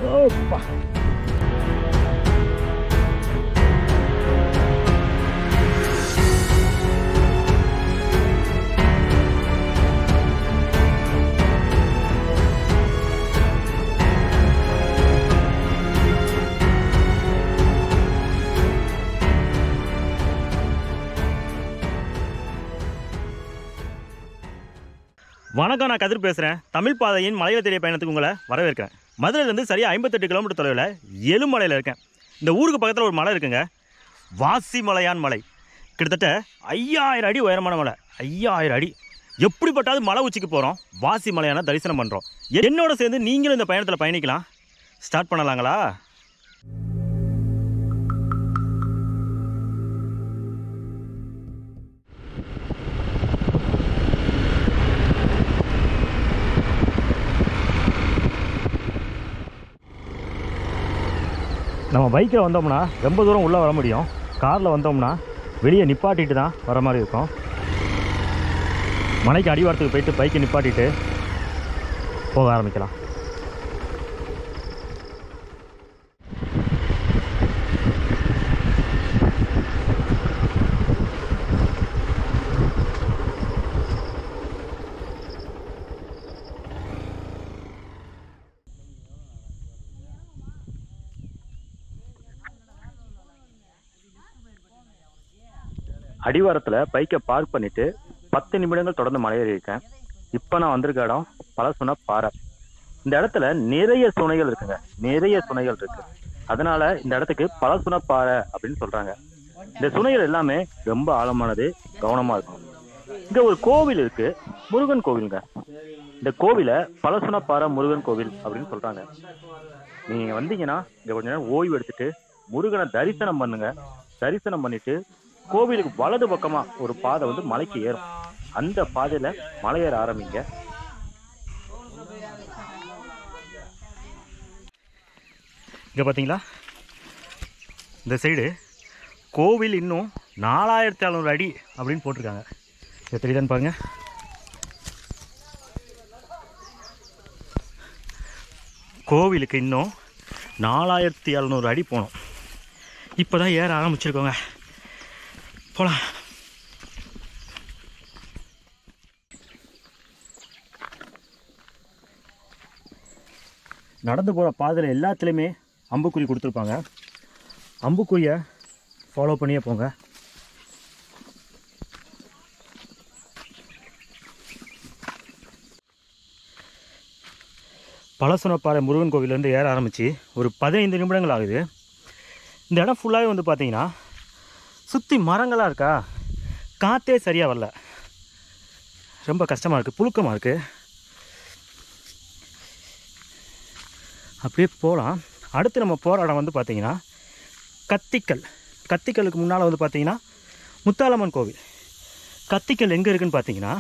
ஓப்பா வணக்கம் நான் கதிர் பேசுகிறேன் தமிழ் பாதையின் மலையில தேடிய பயணத்துக்கு உங்களை வரவேற்கிறேன் மதுரையிலேருந்து சரியாக ஐம்பத்தெட்டு கிலோமீட்டர் தொலைவில் எலுமலையில் இருக்கேன் இந்த ஊருக்கு பக்கத்தில் ஒரு மலை இருக்குங்க வாசி மலையான் மலை கிட்டத்தட்ட ஐயாயிரம் அடி உயரமான மலை ஐயாயிரம் அடி எப்படிப்பட்டாவது மலை உச்சிக்கு போகிறோம் வாசி மலையான தரிசனம் பண்ணுறோம் என்னோட சேர்ந்து நீங்களும் இந்த பயணத்தில் பயணிக்கலாம் ஸ்டார்ட் பண்ணலாங்களா நம்ம பைக்கில் வந்தோம்னா ரொம்ப தூரம் உள்ளே வர முடியும் காரில் வந்தோம்னா வெளியே நிப்பாட்டிட்டு தான் வர மாதிரி இருக்கும் மலைக்கு அடிவாரத்துக்கு போயிட்டு பைக்கை நிப்பாட்டிட்டு போக ஆரம்பிக்கலாம் அடிவாரத்தில் பைக்கை பார்க் பண்ணிட்டு பத்து நிமிடங்கள் தொடர்ந்து மலையேறி இருக்கேன் இப்போ நான் வந்திருக்க இடம் பலசுன பாறை இந்த இடத்துல நிறைய சுனைகள் இருக்குங்க நிறைய சுனைகள் இருக்கு அதனால இந்த இடத்துக்கு பலசுன பாறை அப்படின்னு சொல்றாங்க இந்த சுனைகள் எல்லாமே ரொம்ப ஆழமானது கவனமா இருக்கும் இங்க ஒரு கோவில் இருக்கு முருகன் கோவிலுங்க இந்த கோவிலை பலசுனப்பாறை முருகன் கோவில் அப்படின்னு சொல்றாங்க நீங்க வந்தீங்கன்னா இங்க கொஞ்ச நேரம் ஓய்வு எடுத்துட்டு முருகனை தரிசனம் பண்ணுங்க தரிசனம் பண்ணிட்டு கோவிலுக்கு வலது பக்கமா ஒரு பாதை வந்து மலைக்கு ஏறும் அந்த பாதையில மலையேற ஆரம்பிங்க இங்க பாத்தீங்களா இந்த சைடு கோவில் இன்னும் நாலாயிரத்தி அறநூறு அடி அப்படின்னு போட்டிருக்காங்க இது தெரியுதான்னு பாருங்க கோவிலுக்கு இன்னும் நாலாயிரத்தி அறநூறு அடி போகணும் இப்போ தான் ஏற ஆரம்பிச்சிருக்கோங்க போகலாம் நடந்து போகிற பாதையில் எல்லாத்துலேயுமே அம்புக்குறி கொடுத்துருப்பாங்க அம்புக்குறியை ஃபாலோ பண்ணியே போங்க பழசுனப்பாறை முருகன் கோவிலேருந்து ஏற ஆரம்பித்து ஒரு பதினைந்து நிமிடங்கள் ஆகுது இந்த இடம் ஃபுல்லாகவே வந்து பார்த்தீங்கன்னா சுற்றி மரங்களாக இருக்கா காற்றே சரியாக வரல ரொம்ப கஷ்டமாக இருக்குது புழுக்கமாக இருக்குது அப்படியே போகலாம் அடுத்து நம்ம போகிற இடம் வந்து பார்த்தீங்கன்னா கத்திக்கல் கத்திக்கலுக்கு முன்னால் வந்து பார்த்தீங்கன்னா முத்தாலம்மன் கோவில் கத்திக்கல் எங்கே இருக்குன்னு பார்த்தீங்கன்னா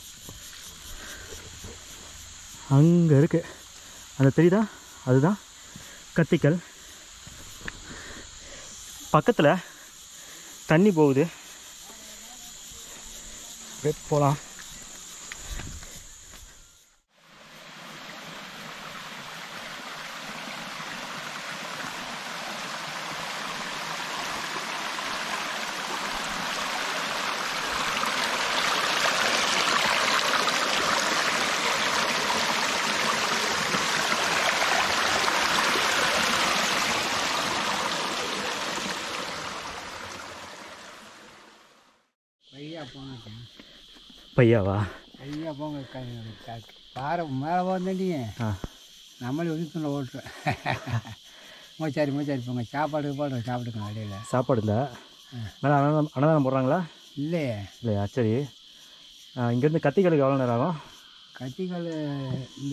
அங்கே இருக்குது அந்த தெரியுதா அதுதான் கத்திக்கல் பக்கத்தில் தண்ணி போகுது அப்படியே போகலாம் ஐயா போங்க பையாவா ஐயா போங்க க- க- பாறை மேலே போந்தண்டிங்க ஆ நம்மளே ஒதுக்கில் ஓட்டுறேன் மூச்சாரி மூச்சாரி போங்க சாப்பாடு போடுறோம் சாப்பிட்டுக்கோங்க அடையில் சாப்பாடு இல்லை மேலே அன்னதானம் அன்னதானம் போடுறாங்களா இல்லையே இல்லையா சரி ஆ, இங்கேருந்து கத்திக்கலுக்கு எவ்வளோ நேரம் ஆகும் கத்திகள் இந்த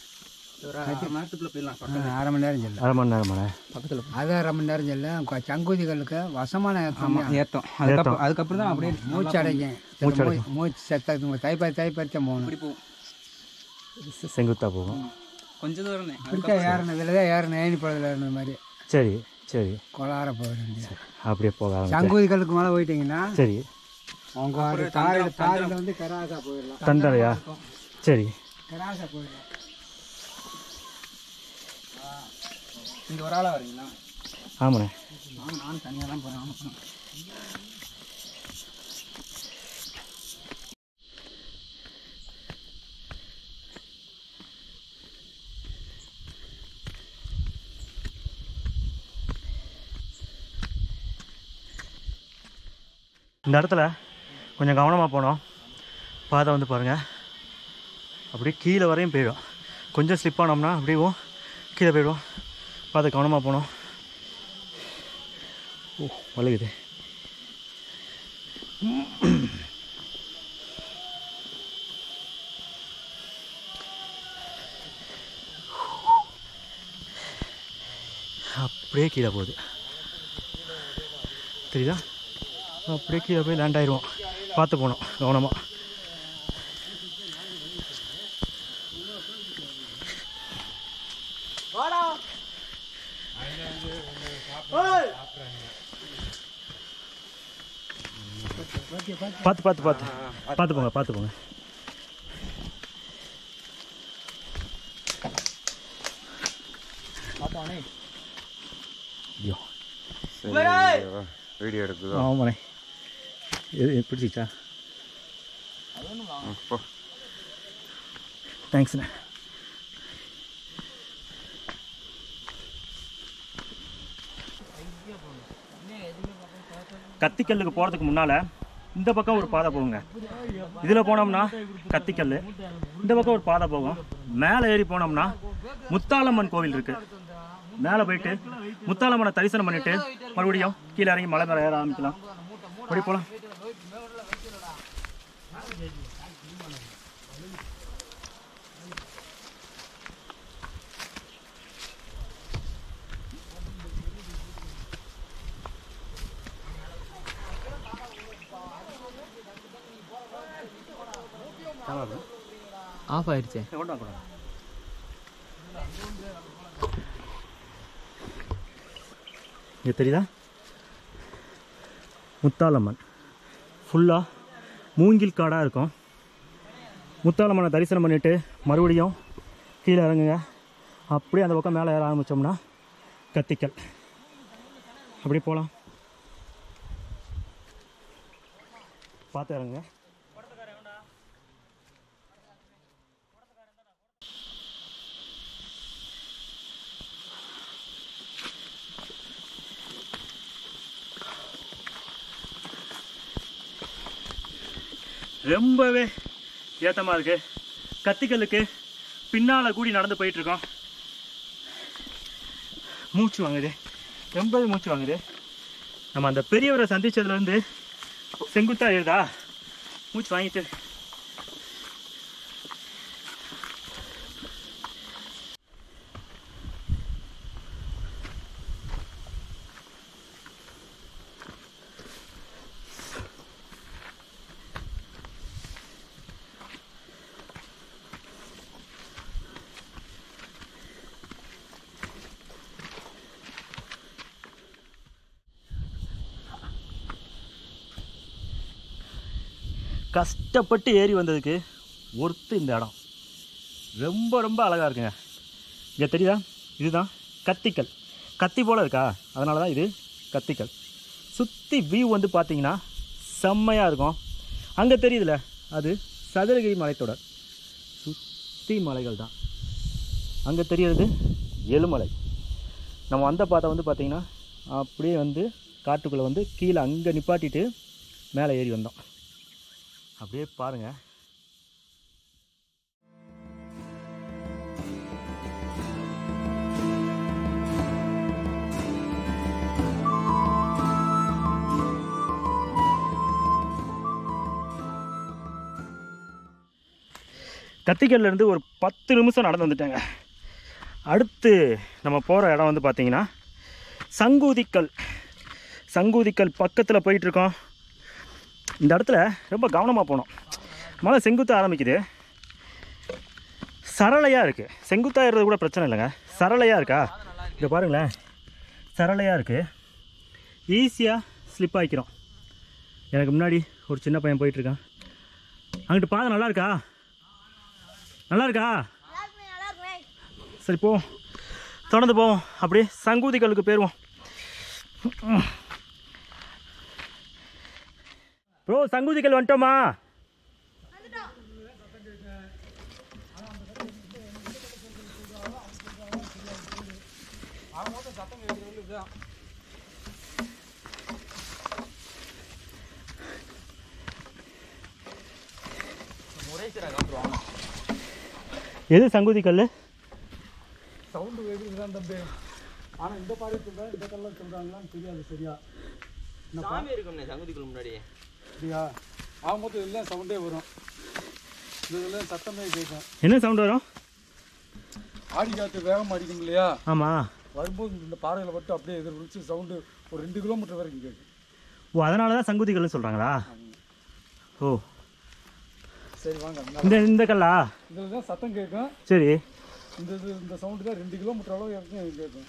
ஆ, அரை மணி நேரம் செல்லும் அரை மணி நேரமாண்ணே பக்கத்தில் அது அரை மணி நேரம் செல்லும் கொ- சங்குதிகளுக்கு வசமான ஆமாம் ஏத்தம் ஏத்தம் அதுக்கப்புறம் அதுக்கப்புறம் தான் அப்படியே மூச்சு அடைக்கும் மூச்சு மூ- மூச்சு செத்த தைப்பா தைப்பறிச்சா போகணும் இப்படி போகும் செ- செங்குத்தா போகும் கொஞ்சம் தூரம் தான் இப்படித்தான் ஏறணும் இதில் தான் ஏறணும் ஏணி பழத்தில் ஏறின மாதிரி சரி சரி கொலார போக வேண்டியது அப்படியே போக ஆரம்பிச்சு சங்குதிகளுக்கு மேலே போயிட்டீங்கன்னா சரி அவங்க பாறையில் பாறையில் வந்து கராசா போயிடலாம் தண்டலையா சரி கராசா போயிடலாம் இங்கே ஒரு ஆளாக வரீங்களா ஆமாண்ணே நானும் நானும் தனியாக தான் போகிறேன் ஆமாம் இந்த இடத்துல கொஞ்சம் கவனமாக போனோம் பாதை வந்து பாருங்கள் அப்படியே கீழே வரையும் போயிடும் கொஞ்சம் ஸ்லிப் ஆனோம்னா அப்படியே கீழே போயிடும் பார்த்து கவனமாக போனோம் ஓ வழுகுது அப்படியே கீழே போகுது தெரியுதா அப்படியே கீழே போய் லேண்ட் ஆயிடுவோம் பார்த்து போகணும் கவனமாக பார்த்து பார்த்து பார்த்து பார்த்து போங்க பார்த்து போங்க ஐயோ வீடியோ எடுக்குதோ ஆமாண்ணே இது பிடிச்சிச்சா அப்போ தேங்க்ஸ்ண்ணே கத்திக்கல்லுக்கு போகிறதுக்கு முன்னால் இந்த பக்கம் ஒரு பாதை போகுங்க இதில் போனோம்னா கத்திக்கல் இந்த பக்கம் ஒரு பாதை போகும் மேலே ஏறி போனோம்னா முத்தாலம்மன் கோவில் இருக்கு மேலே போயிட்டு முத்தாலம்மனை தரிசனம் பண்ணிட்டு மறுபடியும் கீழே இறங்கி மலை மேலே ஏற ஆரம்பிக்கலாம் அப்படி போகலாம் ஆஃப் ஆயிடுச்சே கொண்டு வாங்க, கொண்டு வாங்க. இங்க தெரியுதா முத்தாலம்மன் ஃபுல்லாக மூங்கில் காடாக இருக்கும் முத்தாலம்மனை தரிசனம் பண்ணிட்டு மறுபடியும் கீழே இறங்குங்க அப்படியே அந்த பக்கம் மேலே ஏற ஆரம்பித்தோம்னா கத்திக்கல் அப்படியே போகலாம் பார்த்து இறங்குங்க ரொம்பவே ஏத்தமாக இருக்கு கத்திக்கல்லுக்கு பின்னால் கூடி நடந்து போயிட்டு இருக்கோம் மூச்சு வாங்குது ரொம்பவே மூச்சு வாங்குது நம்ம அந்த பெரியவரை சந்திச்சதுலேருந்து செங்குத்தா எழுதா மூச்சு வாங்கிட்டு கஷ்டப்பட்டு ஏறி வந்ததுக்கு ஒர்த்து இந்த இடம் ரொம்ப ரொம்ப அழகாக இருக்குங்க இங்கே தெரியுதா இதுதான் கத்திக்கல் கத்தி போல் இருக்கா அதனால தான் இது கத்திக்கல் சுற்றி வியூ வந்து பார்த்தீங்கன்னா செம்மையாக இருக்கும் அங்கே தெரியுதுல அது சதுரகிரி மலைத்தொடர் சுற்றி மலைகள் தான் அங்கே தெரியுறது எழுமலை நம்ம வந்த பாதை வந்து பார்த்தீங்கன்னா அப்படியே வந்து காட்டுக்குள்ளே வந்து கீழே அங்கே நிப்பாட்டிட்டு மேலே ஏறி வந்தோம் அப்படியே பாருங்க கத்திக்கல்ல இருந்து ஒரு பத்து நிமிஷம் நடந்து வந்துட்டேங்க அடுத்து நம்ம போகிற இடம் வந்து பார்த்தீங்கன்னா சங்கூதிக்கல் சங்கூதிக்கல் பக்கத்தில் போயிட்டுருக்கோம் இந்த இடத்துல ரொம்ப கவனமாக போகணும் மலை செங்குத்து ஆரம்பிக்குது சரளையாக இருக்குது செங்குத்தாக ஏறுறது கூட பிரச்சனை இல்லைங்க சரளையாக இருக்கா இங்கே பாருங்களேன் சரளையாக இருக்குது ஈஸியாக ஸ்லிப் ஆகிக்கிறோம் எனக்கு முன்னாடி ஒரு சின்ன பையன் போயிட்டுருக்கான் அங்கிட்டு பாதை நல்லா இருக்கா நல்லா இருக்கா சரி போ தொடர்ந்து போவோம் அப்படியே சங்கூதி கல்லுக்கு போயிடுவோம் ப்ரோ சங்கூதி கல் வந்துட்டோமா எது சங்கூதி கல் சவுண்டு வெடிக்குது தான் தம்பி ஆனால் இந்த பாறை சொல்கிறேன் இந்த கல்லாம் சொல்கிறாங்களான்னு தெரியாது சரியா சாமி இருக்கும்ண்ணே சங்குதிக்குள்ள முன்னாடி அப்படியா ஆக மொத்தம் எல்லாம் சவுண்டே வரும் இந்த இதெல்லாம் சத்தமே கேட்கும் என்ன சவுண்ட் வரும் ஆடி காற்று வேகமாக அடிக்கும் இல்லையா ஆமாம் வரும்போது இந்த பாறையில் மட்டும் அப்படியே எதிர்விச்சு சவுண்டு ஒரு ரெண்டு கிலோமீட்டர் வரைக்கும் கேட்கும் ஓ அதனால தான் சங்கூதி கல்னு சொல்கிறாங்களா ஓ சரி வாங்க இந்த இந்த கல்லா இதில் தான் சத்தம் கேட்கும் சரி இந்த இது இந்த சவுண்டு தான் ரெண்டு கிலோமீட்டர் அளவு வரைக்கும் கேட்கும்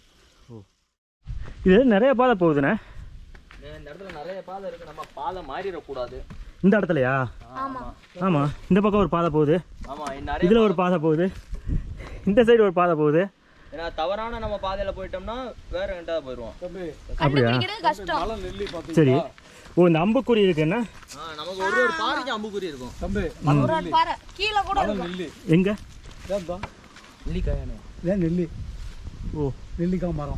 இது நிறைய பாதை போகுதுண்ணே இந்த இடத்துல நிறைய பாதை இருக்கு நம்ம பாதை மாறிடக்கூடாது இந்த இடத்துலையா ஆமாம் இந்த பக்கம் ஒரு பாதை போகுது ஆமா நிறைய இதில் ஒரு பாதை போகுது இந்த சைடு ஒரு பாதை போகுது ஏன்னா தவறான நம்ம பாதையில போயிட்டோம்னா வேற எங்கிட்ட போயிடுவோம் தம்பி அப்படியா மலை நெல்லி சரி பார்த்தீங்களா ஓ இந்த அம்புக்குறி இருக்கு என்ன ஆ, நமக்கு ஒரு ஒரு பாதைக்கு அம்புக்குறி இருக்கும் தம்பி மலை நெல்லி கீழே கூட மலை நெல்லி எங்க ஏன் தான் நெல்லிக்காயானே ஏன் நெல்லி ஓ நெல்லிக்காய் மரம்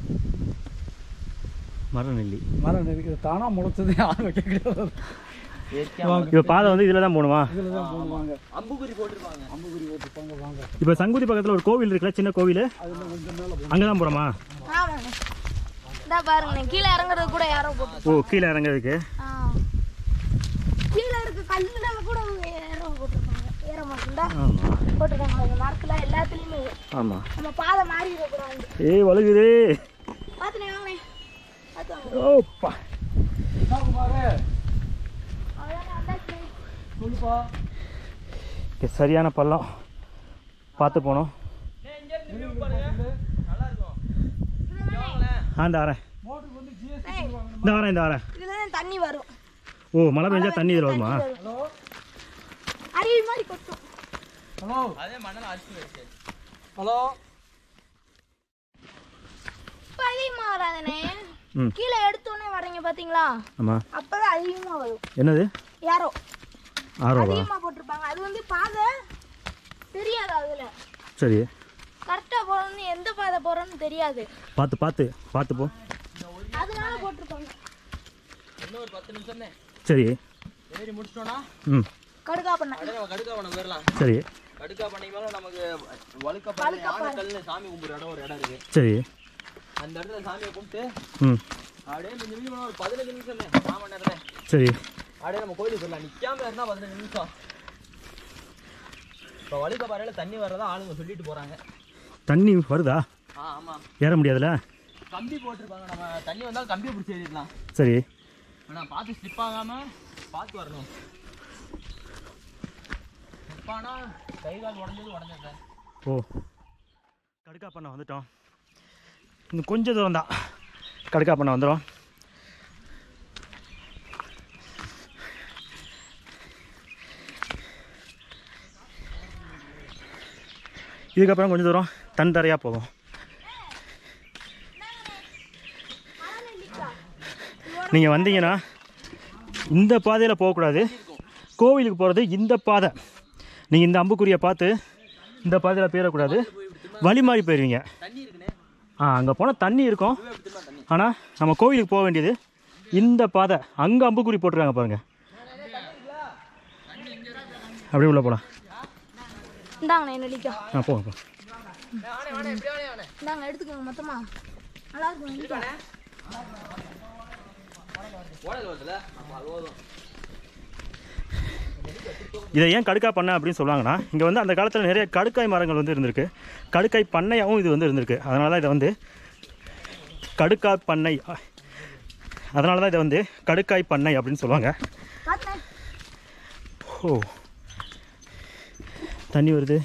மரம் நெல்லி மரம் நெல்லி இது தானாக முளைச்சது யாரும் வைக்க கிடையாது இப்போ பாதை வந்து இதில் தான் போகணுமா இதில் தான் போடுவாங்க அம்புக்குறி போட்டிருப்பாங்க அம்புகுரி ஓட்டுப்பாங்க வாங்க இப்போ சங்குதி பக்கத்தில் ஒரு கோவில் இருக்குல்ல சின்ன கோவில் அதில் கொஞ்சம் மேலே போகும் அங்கே தான் போகிறோமா ஆமாங்க இந்தா பாருங்கண்ணே கீழே இறங்குறது கூட யாரோ போட்டு ஓ கீழே இறங்குறதுக்கு ஆ. கீழே இருக்க கல்லுல கூட ஏறோ போட்டிருக்காங்க ஏற மாட்டேன்டா ஆமாம் போட்டிருக்காங்க அந்த மரத்துல எல்லாத்துலயுமே ஆமாம் நம்ம பாதை மாறி இருக்கக்கூடாது ஏய் வழுகுது பார்த்துனே வாங்கண்ணே பார்த்து வாங்க ஓப்பா என்ன குமாரே அவ்வளோதானே வந்தாச்சுண்ணே சொல்லுப்பா இங்க சரியான பள்ளம் பார்த்து போகணும் நல்லா இருக்கும் ஆ இந்த வரேன் மோட்டருக்கு வந்து ஜிஎஸ்டி இந்த வரேன் இந்த வரேன் இதுல தான் தண்ணி வரும் ஓ மழை பெஞ்சா தண்ணி இதில் வருமா ஹலோ அருவி மாதிரி கொட்டும் ஹலோ அதே மணல் அரிசி வச்சு ஹலோ இப்போ அதிகமாக வராதுண்ணே ம் கீழே எடுத்தோடனே வர்றீங்க பாத்தீங்களா ஆமாம் அப்பதான் அதிகமா வரும் என்னது யாரோ ஆரோவா அதிகமா போட்டிருப்பாங்க அது வந்து பாதை தெரியாது அதுல சரி கரெக்டா போறோம்னு எந்த பாதை போறோம்னு தெரியாது பார்த்து பார்த்து பார்த்து போ அதனால போட்டிருப்பாங்க இன்னும் ஒரு பத்து நிமிஷம் தான் சரி ஏறி முடிச்சிட்டோம்னா ம் கடுக்கா பண்ண அப்படியே நம்ம கடுக்காவனம் போயிடலாம் சரி கடுக்கா பண்ணி மேல நமக்கு வழுக்கப்பட்டு யானைக்கல்னு சாமி கும்பிட்ற இடம் ஒரு இடம் இருக்கு சரி அந்த இடத்துல சாமியை கும்பிட்டு ம் அப்படியே மிஞ்சி மிஞ்சி போனா ஒரு பதினஞ்சு நிமிஷம் தான் கால் மணி நேரம் தான். சரி அப்படியே நம்ம கோயிலுக்கு போயிடலாம் நிக்காம இருந்தா பதினஞ்சு நிமிஷம் இப்போ வழுக்க பாறையில தண்ணி வர்றதா ஆளுங்க சொல்லிட்டு போறாங்க தண்ணி வருதா ஆ ஆமா ஏற முடியாதுல்ல கம்பி போட்டிருப்பாங்க நம்ம தண்ணி வந்தாலும் கம்பியை பிடிச்சி ஏறிடலாம் சரி ஆனா பார்த்து ஸ்லிப் ஆகாம பார்த்து வரணும் ஸ்லிப் ஆனா கை கால் உடஞ்சது உடஞ்சது ஓ கடுக்கா பண்ண வந்துட்டோம் இன்னும் கொஞ்சம் தூரம் தான் கடுக்கா பண்ண வந்துடும் இதுக்கப்புறம் கொஞ்சம் தூரம் தன் தரையாக போகும் நீங்கள் வந்தீங்கன்னா இந்த பாதையில் போகக்கூடாது கோவிலுக்கு போகிறது இந்த பாதை நீங்கள் இந்த அம்புக்குறியை பார்த்து இந்த பாதையில் போயிடக்கூடாது வழி மாறி போயிடுவீங்க தண்ணி இருக்குண்ணே ஆ அங்கே போனால் தண்ணி இருக்கும் ஆனால் நம்ம கோவிலுக்கு போக வேண்டியது இந்த பாதை அங்கே அம்புக்குறி போட்டிருக்காங்க பாருங்கள் அப்படியே உள்ளே போகலாம் இந்தாங்கண்ணே நெல்லிக்கா ஆ போங்க போ இந்தாங்க எடுத்துக்கோங்க மொத்தமா நல்லா இருக்கும் நெல்லிக்காய் ஓடல் வருதுல ஆமா அது ஓதும் இதை ஏன் கடுக்காய் பண்ணை அப்படின்னு சொல்லுவாங்கன்னா இங்கே வந்து அந்த காலத்தில் நிறைய கடுக்காய் மரங்கள் வந்து இருந்திருக்கு கடுக்காய் பண்ணையாகவும் இது வந்து இருந்திருக்கு அதனால தான் இதை வந்து கடுக்காய் பண்ணை அதனால தான் இதை வந்து கடுக்காய் பண்ணை அப்படின்னு சொல்லுவாங்க பார்த்தேன் ஓ தண்ணி வருது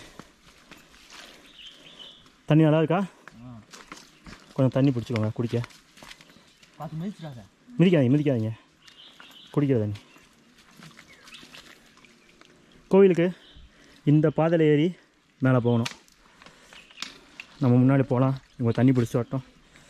தண்ணி நல்லா இருக்கா கொஞ்சம் தண்ணி பிடிச்சிக்கோங்க குடிக்க பார்த்து மிதிச்சிடாத மிதிக்காதீங்க மிதிக்காதீங்க குடிக்கிற தண்ணி கோவிலுக்கு இந்த பாதையில் ஏறி மேலே போகணும் நம்ம முன்னாடி போகலாம் இவங்க தண்ணி பிடிச்சி வரட்டும்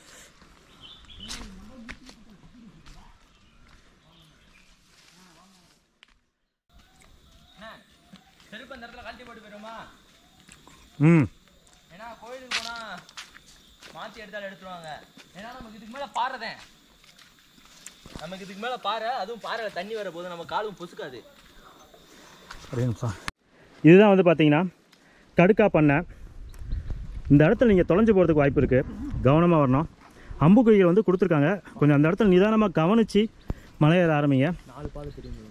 செருப்பு அந்த இடத்துல கழட்டி போட்டு போயிருமா ம் ஏன்னா கோயிலுக்கு போனா மாத்தி எடுத்தாலும் எடுத்துருவாங்க ஏன்னா நமக்கு இதுக்கு மேல பாறதேன் நமக்கு இதுக்கு மேல பாறை அதுவும் பாறையில தண்ணி வர போது நம்ம காலும் பொசுக்காது ஒரே நிமிஷம் இதுதான் வந்து பார்த்தீங்கன்னா கடுக்கா பண்ணை இந்த இடத்துல நீங்கள் தொலைஞ்சு போகிறதுக்கு வாய்ப்பு இருக்குது கவனமாக வரணும் அம்புக்குழிகள் வந்து கொடுத்துருக்காங்க கொஞ்சம் அந்த இடத்துல நிதானமாக கவனித்து மலையேற ஆரம்பிங்க நாலு பாதை தெரியும்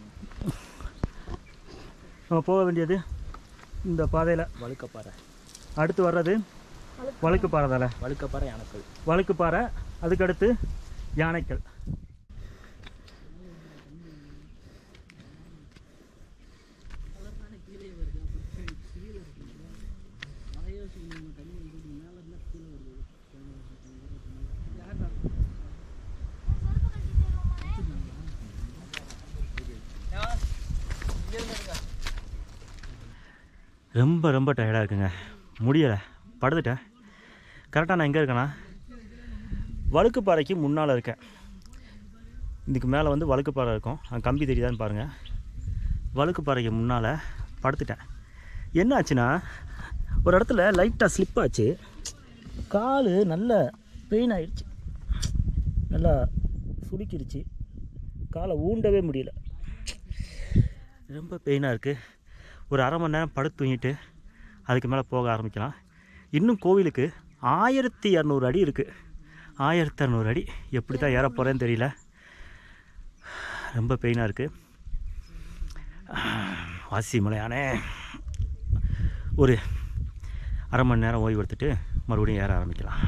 நம்ம போக வேண்டியது இந்த பாதையில் வழுக்கப்பாறை அடுத்து வர்றது வழுக்கு பாறை தானே வழுக்கப்பாறை யானைக்கல் வழுக்கு பாறை அதுக்கடுத்து யானைக்கல் ரொம்ப ரொம்ப டயர்டாக இருக்குங்க முடியலை படுத்துட்டேன் கரெக்டாக நான் எங்கே இருக்கேன்னா வழுக்குப்பாறைக்கு முன்னால் இருக்கேன் இதுக்கு மேலே வந்து வழுக்குப்பாறை இருக்கும் அங்க கம்பி தெரியுதான்னு பாருங்கள் வழுக்குப்பாறைக்கு முன்னால் படுத்துட்டேன் என்ன ஆச்சுன்னா ஒரு இடத்துல லைட்டாக ஸ்லிப் ஆச்சு கால் நல்ல பெயின் ஆயிடுச்சு நல்லா சுடுக்கிருச்சு காலை ஊண்டவே முடியல ரொம்ப பெயினாக இருக்குது ஒரு அரை மணி நேரம் படுத்து தூங்கிட்டு அதுக்கு மேலே போக ஆரம்பிக்கலாம் இன்னும் கோவிலுக்கு ஆயிரத்தி இரநூறு அடி இருக்குது ஆயிரத்தி இரநூறு அடி எப்படி தான் ஏற போகிறேன்னு தெரியல ரொம்ப பெயினாக இருக்குது வாசி மலையானே ஒரு அரை மணி நேரம் ஓய்வு எடுத்துட்டு மறுபடியும் ஏற ஆரம்பிக்கலாம்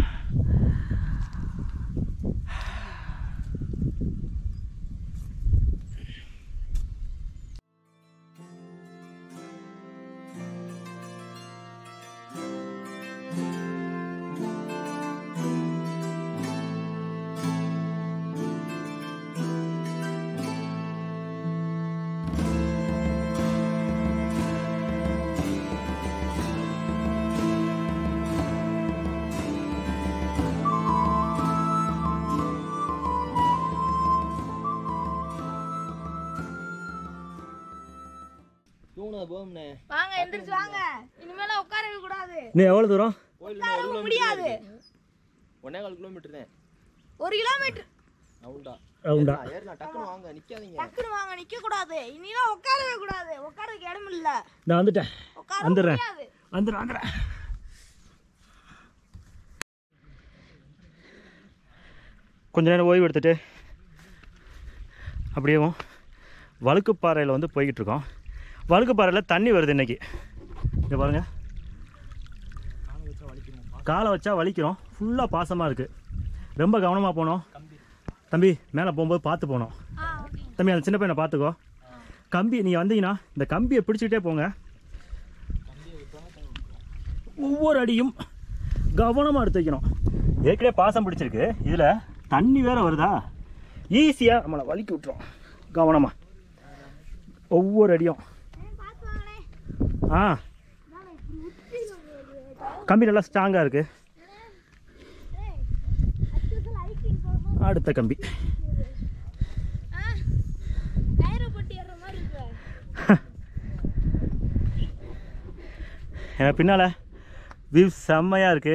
தூங்கினது போகும்ண்ணே வாங்க எந்திரிச்சு வாங்க இனிமேல உட்காரவே கூடாது நீ எவ்வளோ தூரம் உட்காரவே முடியாது ஒன்னே கால் கிலோமீட்டர் தான் ஒரு கிலோமீட்டர் ரவுண்டா ரவுண்டா ஏறலாம் டக்குன்னு வாங்க நிக்காதீங்க டக்குன்னு வாங்க நிக்க கூடாது இனிலாம் உட்காரவே கூடாது உட்காரதுக்கு இடம் இல்ல நான் வந்துட்டேன் உட்கார வந்துடுறேன். முடியாது வந்துடுறேன் வந்துடுறேன் கொஞ்ச நேரம் ஓய்வு எடுத்துட்டு அப்படியேவும் வழுக்குப்பாறையில் வந்து போய்கிட்டு இருக்கோம் வழுக்குப்பாறையில் தண்ணி வருது இன்னைக்கு இங்கே பாருங்க காலை வச்சா வலிக்கிறோம் ஃபுல்லாக பாசமாக இருக்குது ரொம்ப கவனமாக போகணும் தம்பி மேலே போகும்போது பார்த்து போகணும் ஆ ஓகே தம்பி அந்த சின்ன பையனை பார்த்துக்கோ கம்பி நீங்கள் வந்தீங்கன்னா இந்த கம்பியை பிடிச்சிக்கிட்டே போங்க ஒவ்வொரு அடியும் கவனமாக எடுத்து வைக்கணும் ஏற்கனவே பாசம் பிடிச்சிருக்கு இதில் தண்ணி வேற வருதா ஈஸியாக நம்மளை வலிக்கி விட்டுரும் கவனமாக ஒவ்வொரு அடியும் பார்த்து வாங்கண்ணே ஆ கம்பி நல்லா ஸ்ட்ராங்காக இருக்குது ஏய் அச்சுசல் ஹைக்கிங் போகும்போது அடுத்த கம்பி ஆ கயிறு பட்டி ஏறுற மாதிரி இருக்கு ஏன்னா பின்னால் வியூ செம்மையாக இருக்குது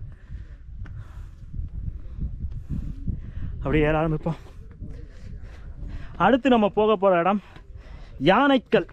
அப்படியே ஏற ஆரம்பிப்போம் அடுத்து நம்ம போக போகிற இடம் யானைக்கல்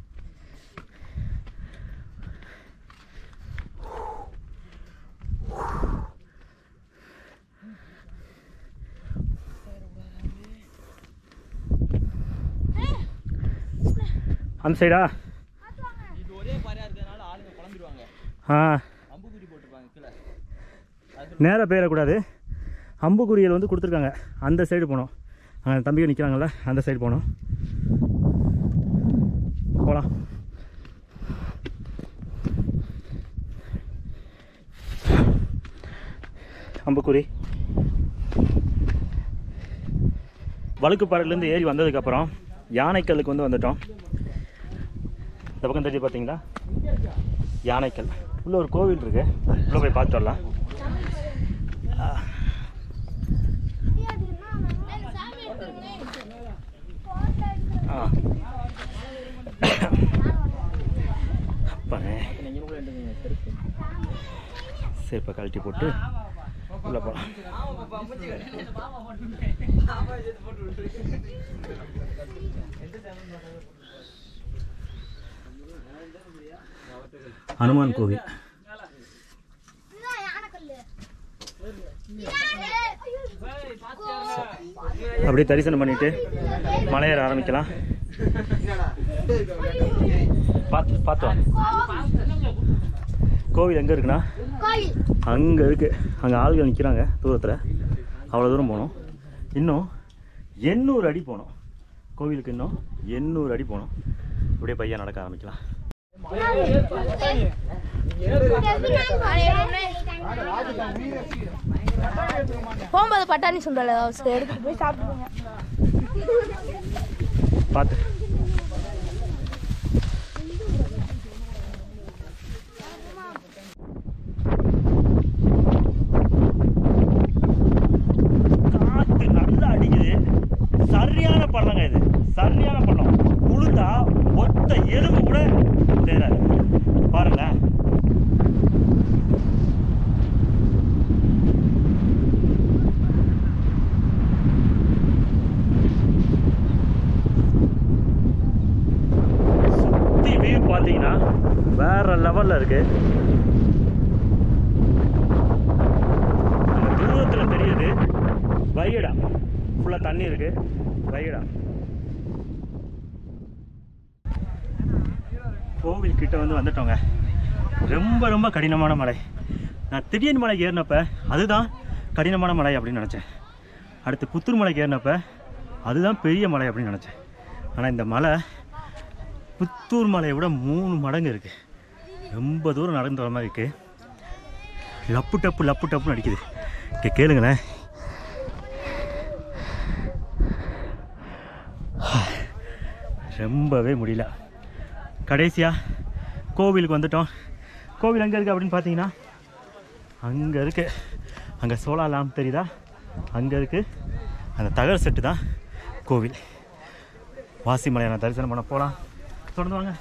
அந்த சைடா இது ஒரே பாறையா இருக்கிறதுனால ஆளுங்க குழம்பிடுவாங்க ஆ அம்புக்குறி போட்டிருப்பாங்க கீழே நேராக போயிடக்கூடாது அம்புக்குறியல் வந்து கொடுத்துருக்காங்க அந்த சைடு போகணும் அங்கே தம்பிங்க நிற்கிறாங்கல்ல அந்த சைடு போகணும் போகலாம் அம்புக்குறி வழுக்குப்பாறையிலேருந்து ஏறி வந்ததுக்கப்புறம் யானைக்கல்லுக்கு வந்து வந்துட்டோம் இந்த பக்கம் தெரிஞ்சு பார்த்தீங்களா யானைக்கல் உள்ள ஒரு கோவில் இருக்கு உள்ள போய் பார்த்து வரலாம் ஆ அப்பானே செருப்பை கழட்டி போட்டு உள்ள போகலாம் ஹனுமான் கோவில் அப்படியே தரிசனம் பண்ணிட்டு மலையேற ஆரம்பிக்கலாம் பார்த்து பார்த்து வாங்க கோவில் எங்கே இருக்குண்ணா கோயில் அங்கே இருக்குது அங்கே ஆள்கள் நிற்கிறாங்க தூரத்தில் அவ்வளோ தூரம் போகணும் இன்னும் எண்ணூறு அடி போகணும் கோவிலுக்கு இன்னும் எண்ணூறு அடி போகணும் அப்படியே பையன் நடக்க ஆரம்பிக்கலாம் போகும்போது பட்டாணி சுண்டல் ஏதாவது எடுத்துட்டு போய் சாப்பிடுங்க பார்த்து காத்து நல்லா அடிக்குது சரியான பள்ளங்க இது சரியான பள்ளம் உளுந்தா ஒத்த எலும்பு கூட தெரியாது பாருங்களேன் சுத்தி வியூ பார்த்தீங்கன்னா வேற லெவல்ல இருக்கு அங்க தூரத்துல தெரியுது வையடா ஃபுல்லா தண்ணி இருக்கு வையடா கோவில் கிட்ட வந்து வந்துட்டோங்க ரொம்ப ரொம்ப கடினமான மலை நான் திடீர்னு மலை ஏறினப்ப அதுதான் கடினமான மலை அப்படின்னு நினச்சேன் அடுத்து புத்தூர் மலைக்கு ஏறினப்ப அதுதான் பெரிய மலை அப்படின்னு நினச்சேன் ஆனால் இந்த மலை புத்தூர் மலையை விட மூணு மடங்கு இருக்குது ரொம்ப தூரம் நடந்து வர மாதிரி இருக்குது லப்பு டப்பு லப்பு டப்புன்னு அடிக்குது இங்கே கேளுங்களேன் ரொம்பவே முடியல கடைசியாக கோவிலுக்கு வந்துட்டோம் கோவில் எங்கே இருக்குது அப்படின்னு பார்த்தீங்கன்னா அங்கே இருக்குது அங்கே சோலார் லேம்ப் தெரியுதா அங்கே இருக்குது அந்த தகர செட்டு தான் கோவில் வாசிமலையை நான் தரிசனம் பண்ண போகலாம் தொடர்ந்து வாங்க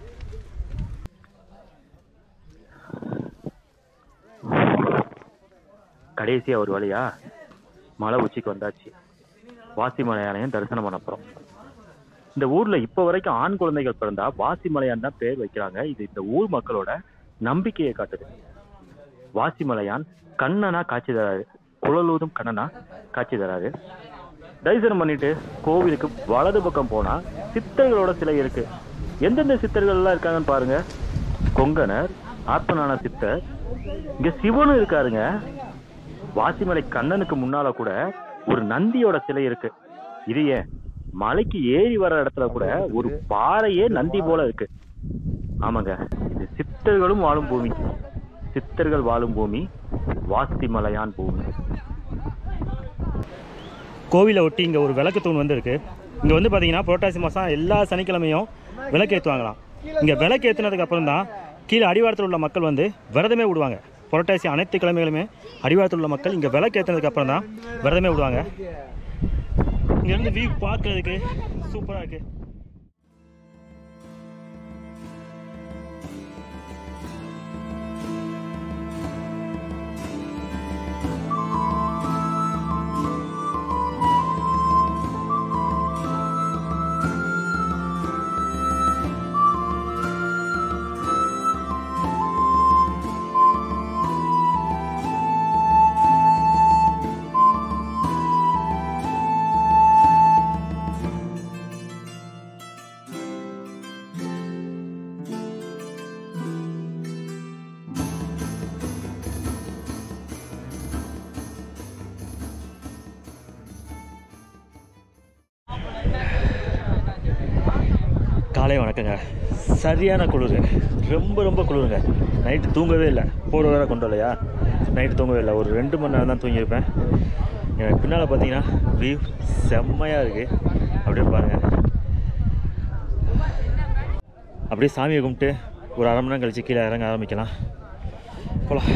கடைசியாக ஒரு வழியா மலை உச்சிக்கு வந்தாச்சு வாசிமலையானையும் தரிசனம் பண்ண போகிறோம் இந்த ஊர்ல இப்போ வரைக்கும் ஆண் குழந்தைகள் பிறந்தா வாசிமலையான் தான் பேர் வைக்கிறாங்க இது இந்த ஊர் மக்களோட நம்பிக்கையை காட்டுது வாசிமலையான் கண்ணனா காட்சி தராரு குழலூதும் கண்ணனா காட்சி தராரு தரிசனம் பண்ணிட்டு கோவிலுக்கு வலது பக்கம் போனா சித்தர்களோட சிலை இருக்கு எந்தெந்த சித்தர்கள் எல்லாம் இருக்காங்கன்னு பாருங்க கொங்கணர் ஆத்மநான சித்தர் இங்க சிவனும் இருக்காருங்க வாசிமலை கண்ணனுக்கு முன்னால கூட ஒரு நந்தியோட சிலை இருக்கு இது ஏன் மலைக்கு ஏறி வர இடத்துல கூட ஒரு பாறையே நந்தி போல இருக்கு ஆமாங்க இது சித்தர்களும் வாழும் பூமி சித்தர்கள் வாழும் பூமி வாசிமலையான் பூமி கோவிலை ஒட்டி இங்கே ஒரு விளக்கு தூண் வந்து இருக்கு இங்கே வந்து பார்த்தீங்கன்னா புரட்டாசி மாதம் எல்லா சனிக்கிழமையும் விளக்கு ஏற்றுவாங்களாம் இங்கே விளக்கு ஏற்றுனதுக்கு அப்புறம் தான் கீழே அடிவாரத்தில் உள்ள மக்கள் வந்து விரதமே விடுவாங்க புரட்டாசி அனைத்து கிழமைகளுமே அடிவாரத்தில் உள்ள மக்கள் இங்கே விளக்கு ஏற்றுனதுக்கு அப்புறம் தான் விரதமே விடுவாங்க இங்கேருந்து வியூ பார்க்கறதுக்கு சூப்பராக இருக்குது காலை வணக்கங்க சரியான குளிர் ரொம்ப ரொம்ப குளிருங்க நைட்டு தூங்கவே இல்லை போட வேற கொண்டு வரலையா நைட்டு தூங்கவே இல்லை ஒரு ரெண்டு மணி நேரம் தான் தூங்கியிருப்பேன் எனக்கு பின்னால் பார்த்தீங்கன்னா வியூ செம்மையாக இருக்குது அப்படியே பாருங்கள் அப்படியே சாமியை கும்பிட்டு ஒரு அரை மணி நேரம் கழிச்சு கீழே இறங்க ஆரம்பிக்கலாம் போகலாம்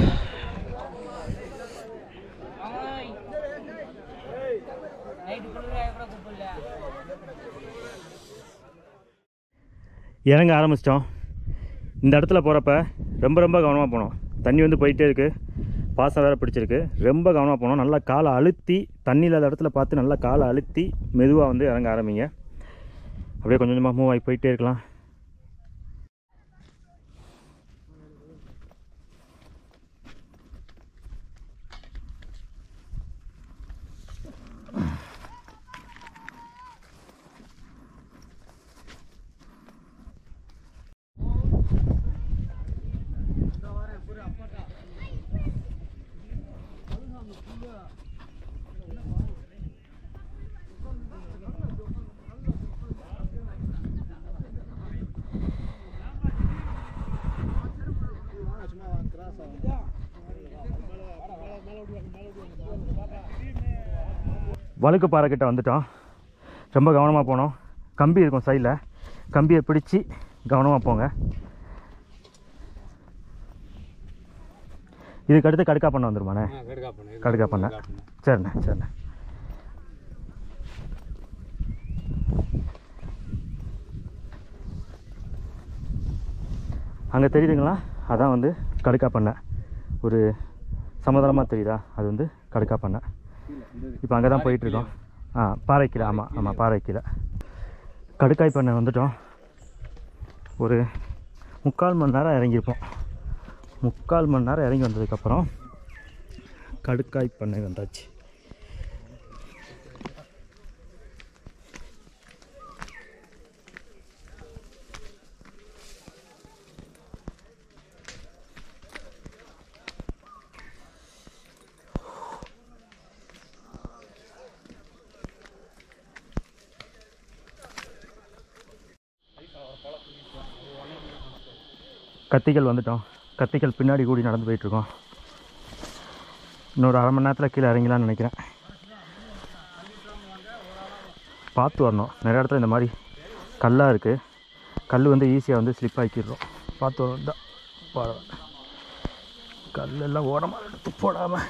இறங்க ஆரம்பிச்சிட்டோம் இந்த இடத்துல போகிறப்ப ரொம்ப ரொம்ப கவனமாக போகணும் தண்ணி வந்து போயிட்டே இருக்குது பாசம் வேறு பிடிச்சிருக்கு ரொம்ப கவனமாக போகணும் நல்லா காலை அழுத்தி தண்ணி இல்லாத இடத்துல பார்த்து நல்லா காலை அழுத்தி மெதுவாக வந்து இறங்க ஆரம்பிங்க அப்படியே கொஞ்சம் கொஞ்சமாக மூவ் ஆகி போயிட்டே இருக்கலாம் வழுக்கு பாறை கிட்ட வந்துட்டோம் ரொம்ப கவனமாக போனோம் கம்பி இருக்கும் சைடில் கம்பியை பிடிச்சி கவனமாக போங்க இதுக்கு அடுத்து கடுக்கா பண்ண வந்துருமாண்ணே கடுக்கா பண்ண சரிண்ணே சரிண்ணே அங்கே தெரியுதுங்களா அதான் வந்து கடுக்கா பண்ண ஒரு சமதளமாக தெரியுதா அது வந்து கடுக்கா பண்ண இப்போ அங்கே தான் போயிட்டுருக்கோம் ஆ பாறைக்கீழே ஆமாம் ஆமாம் பாறைக்கீழே கடுக்காய் பண்ணை வந்துட்டோம் ஒரு முக்கால் மணி நேரம் இறங்கியிருப்போம் முக்கால் மணி நேரம் இறங்கி வந்ததுக்கப்புறம் கடுக்காய் பண்ணை வந்தாச்சு கத்திகள் வந்துட்டோம் கத்திகள் பின்னாடி கூடி நடந்து போயிட்டுருக்கோம் இன்னொரு அரை மணி நேரத்தில் கீழே இறங்கலாம்னு நினைக்கிறேன் பார்த்து வரணும் நிறைய இடத்துல இந்த மாதிரி கல்லாக இருக்குது கல் வந்து ஈஸியாக வந்து ஸ்லிப் ஆக்கிடுறோம் பார்த்து வரணும் தான் பாட கல்லெல்லாம் ஓரமாக எடுத்து போடாமல்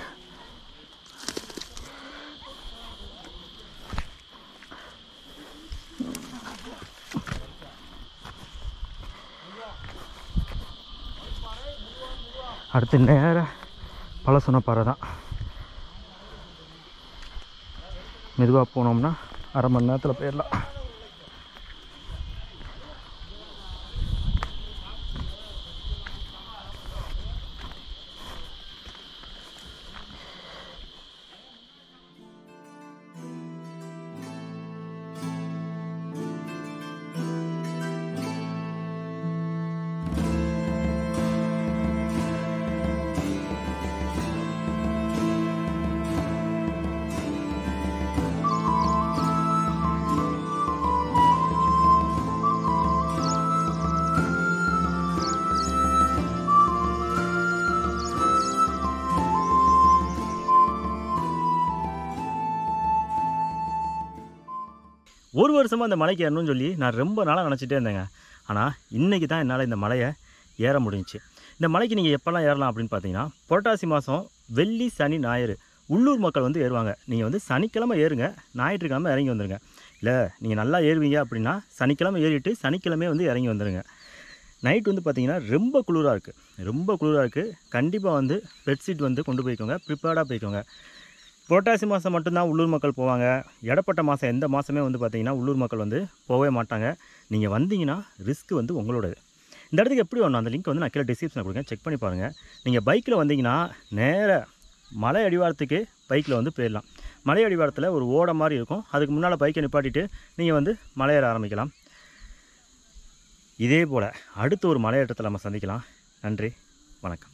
அடுத்து நேராக பழசுன பாறை தான் மெதுவாக போனோம்னா அரை மணி நேரத்தில் போயிடலாம் ஒரு வருஷமாக இந்த மலைக்கு ஏறணும்னு சொல்லி நான் ரொம்ப நாளாக நினச்சிட்டே இருந்தேங்க ஆனால் இன்றைக்கி தான் என்னால் இந்த மலையை ஏற முடிஞ்சுச்சு இந்த மலைக்கு நீங்கள் எப்போல்லாம் ஏறலாம் அப்படின்னு பார்த்தீங்கன்னா புரட்டாசி மாதம் வெள்ளி சனி ஞாயிறு உள்ளூர் மக்கள் வந்து ஏறுவாங்க நீங்கள் வந்து சனிக்கிழமை ஏறுங்க ஞாயிற்றுக்கிழமை இறங்கி வந்துடுங்க இல்லை நீங்கள் நல்லா ஏறுவீங்க அப்படின்னா சனிக்கிழமை ஏறிட்டு சனிக்கிழமை வந்து இறங்கி வந்துடுங்க நைட் வந்து பார்த்தீங்கன்னா ரொம்ப குளிராக இருக்குது ரொம்ப குளிராக இருக்குது கண்டிப்பாக வந்து பெட்ஷீட் வந்து கொண்டு போய்க்கோங்க ப்ரிப்பேர்டாக போய்க்கோங்க புரட்டாசி மாதம் மட்டும்தான் உள்ளூர் மக்கள் போவாங்க இடப்பட்ட மாதம் எந்த மாதமே வந்து பார்த்தீங்கன்னா உள்ளூர் மக்கள் வந்து போகவே மாட்டாங்க நீங்கள் வந்தீங்கன்னா ரிஸ்க் வந்து உங்களோடது இந்த இடத்துக்கு எப்படி வரணும் அந்த லிங்க் வந்து நான் கீழே டிஸ்கிரிப்ஷனில் கொடுங்க செக் பண்ணி பாருங்கள் நீங்கள் பைக்கில் வந்தீங்கன்னா நேர மலை அடிவாரத்துக்கு பைக்கில் வந்து போயிடலாம் மலை அடிவாரத்தில் ஒரு ஓடை மாதிரி இருக்கும் அதுக்கு முன்னால் பைக்கை நிப்பாட்டிட்டு நீங்கள் வந்து மலையேற ஆரம்பிக்கலாம் இதே போல் அடுத்த ஒரு மலையேற்றத்தில் நம்ம சந்திக்கலாம் நன்றி வணக்கம்